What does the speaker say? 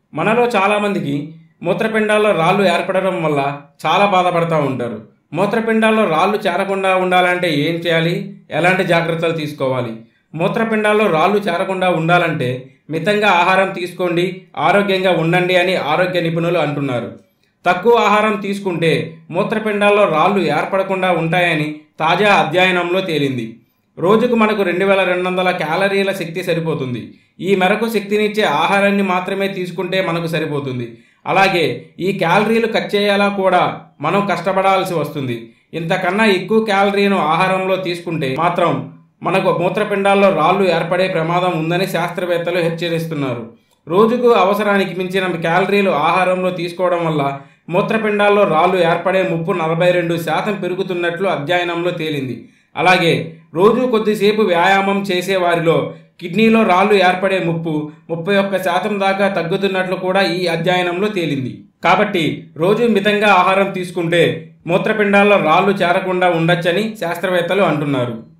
మనలో చాలామందికి మూత్రపిండాల్లో రాళ్ళు ఏర్పడడం వల్ల చాలా బాధపడతా ఉంటారు మూత్రపిండాల్లో రాళ్ళు చేరకుండా ఉండాలంటే ఏం చేయాలి ఎలాంటి జాగ్రత్తలు తీసుకోవాలి మూత్రపిండాల్లో రాళ్ళు చేరకుండా ఉండాలంటే మితంగా ఆహారం తీసుకోండి ఆరోగ్యంగా ఉండండి అని ఆరోగ్య నిపుణులు అంటున్నారు తక్కువ ఆహారం తీసుకుంటే మూత్రపిండాల్లో రాళ్ళు ఏర్పడకుండా ఉంటాయని తాజా అధ్యయనంలో తేలింది రోజుకు మనకు రెండు వేల రెండు వందల క్యాలరీల శక్తి సరిపోతుంది ఈ మేరకు శక్తినిచ్చే ఆహారాన్ని మాత్రమే తీసుకుంటే మనకు సరిపోతుంది అలాగే ఈ క్యాలరీలు కట్ చేయాలా కూడా మనం కష్టపడాల్సి వస్తుంది ఇంతకన్నా ఎక్కువ క్యాలరీను ఆహారంలో తీసుకుంటే మాత్రం మనకు మూత్రపిండాల్లో రాళ్ళు ఏర్పడే ప్రమాదం ఉందని శాస్త్రవేత్తలు హెచ్చరిస్తున్నారు రోజుకు అవసరానికి మించిన క్యాలరీలు ఆహారంలో తీసుకోవడం వల్ల మూత్రపిండాల్లో రాళ్ళు ఏర్పడే ముప్పు నలభై రెండు శాతం పెరుగుతున్నట్లు అధ్యయనంలో తేలింది అలాగే రోజు కొద్దిసేపు వ్యాయామం చేసే వారిలో కిడ్నీలో రాళ్ళు ఏర్పడే ముప్పు ముప్పై ఒక్క శాతం దాకా తగ్గుతున్నట్లు కూడా ఈ అధ్యయనంలో తేలింది కాబట్టి రోజు మితంగా ఆహారం తీసుకుంటే మూత్రపిండాల్లో రాళ్ళు చేరకుండా ఉండొచ్చని శాస్త్రవేత్తలు అంటున్నారు